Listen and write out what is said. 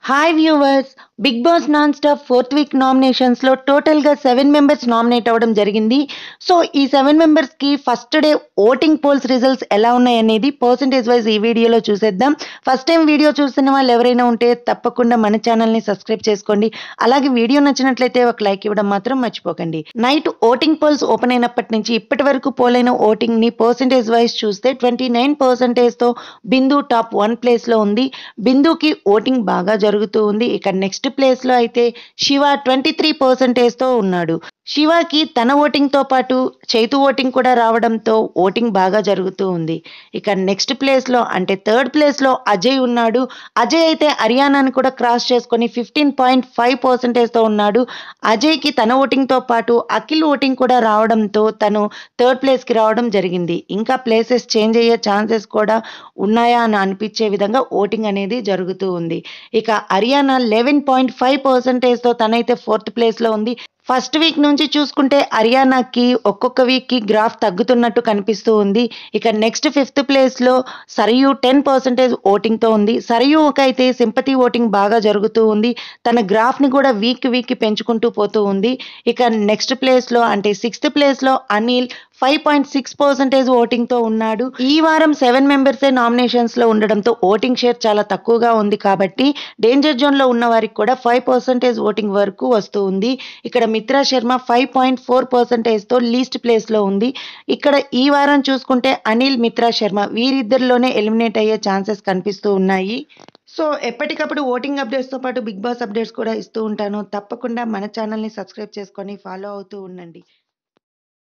hi viewers big boss non stop fourth week నామినేషన్స్లో టోటల్గా seven members nominate అవ్వడం జరిగింది సో ఈ సెవెన్ మెంబర్స్కి first day voting polls results ఎలా ఉన్నాయనేది పర్సంటేజ్ వైజ్ ఈ వీడియోలో చూసేద్దాం ఫస్ట్ టైం వీడియో చూస్తున్న వాళ్ళు ఎవరైనా ఉంటే తప్పకుండా మన ఛానల్ని సబ్స్క్రైబ్ చేసుకోండి అలాగే వీడియో నచ్చినట్లయితే ఒక లైక్ ఇవ్వడం మాత్రం మర్చిపోకండి నైట్ ఓటింగ్ పోల్స్ ఓపెన్ అయినప్పటి నుంచి ఇప్పటి వరకు పోలైన ఓటింగ్ని పర్సంటేజ్ వైజ్ చూస్తే ట్వంటీ నైన్ పర్సంటేజ్తో బిందు టాప్ వన్ ప్లేస్లో ఉంది బిందుకి ఓటింగ్ బాగా జరుగుతూ ఉంది ఇక నెక్స్ట్ ప్లేస్లో అయితే శివ ట్వంటీ త్రీ పర్సంటేజ్తో ఉన్నాడు శివకి తన ఓటింగ్తో పాటు చైతు ఓటింగ్ కూడా రావడంతో ఓటింగ్ బాగా జరుగుతూ ఉంది ఇక నెక్స్ట్ ప్లేస్లో అంటే థర్డ్ ప్లేస్లో అజయ్ ఉన్నాడు అజయ్ అయితే హర్యానాని కూడా క్రాస్ చేసుకొని ఫిఫ్టీన్ పాయింట్ ఫైవ్ పర్సెంటేజ్తో ఉన్నాడు అజయ్కి తన ఓటింగ్తో పాటు అఖిల్ ఓటింగ్ కూడా రావడంతో తను థర్డ్ ప్లేస్కి రావడం జరిగింది ఇంకా ప్లేసెస్ చేంజ్ అయ్యే ఛాన్సెస్ కూడా ఉన్నాయా అని అనిపించే విధంగా ఓటింగ్ అనేది జరుగుతూ ఉంది ఇక హర్యానా లెవెన్ పాయింట్ ఫైవ్ పర్సెంటేజ్తో తనైతే ఫోర్త్ ప్లేస్లో ఉంది ఫస్ట్ వీక్ నుంచి చూసుకుంటే హర్యానాకి ఒక్కొక్క వీక్కి గ్రాఫ్ తగ్గుతున్నట్టు కనిపిస్తూ ఉంది ఇక నెక్స్ట్ ఫిఫ్త్ ప్లేస్లో సరియు టెన్ పర్సెంటేజ్ ఓటింగ్తో ఉంది సరయూకి అయితే సింపతి ఓటింగ్ బాగా జరుగుతూ ఉంది తన గ్రాఫ్ని కూడా వీక్ వీక్కి పెంచుకుంటూ పోతూ ఉంది ఇక నెక్స్ట్ ప్లేస్లో అంటే సిక్స్త్ ప్లేస్లో Anil five point six percentage ఓటింగ్తో ఉన్నాడు ఈ వారం సెవెన్ మెంబర్సే నామినేషన్స్లో ఉండడంతో ఓటింగ్ షేర్ చాలా తక్కువగా ఉంది కాబట్టి డేంజర్ జోన్లో ఉన్న వారికి కూడా ఫైవ్ పర్సెంటేజ్ ఓటింగ్ వరకు వస్తూ ఉంది ఇక్కడ Mitra Sharma five point four పర్సెంటేజ్తో లీస్ట్ ప్లేస్లో ఉంది ఇక్కడ ఈ వారం చూసుకుంటే అనిల్ మిత్రా శర్మ వీరిద్దరిలోనే ఎలిమినేట్ అయ్యే ఛాన్సెస్ కనిపిస్తూ ఉన్నాయి సో ఎప్పటికప్పుడు ఓటింగ్ అప్డేట్స్తో పాటు బిగ్ బాస్ అప్డేట్స్ కూడా ఇస్తూ ఉంటాను తప్పకుండా మన ఛానల్ని సబ్స్క్రైబ్ చేసుకొని ఫాలో అవుతూ ఉండండి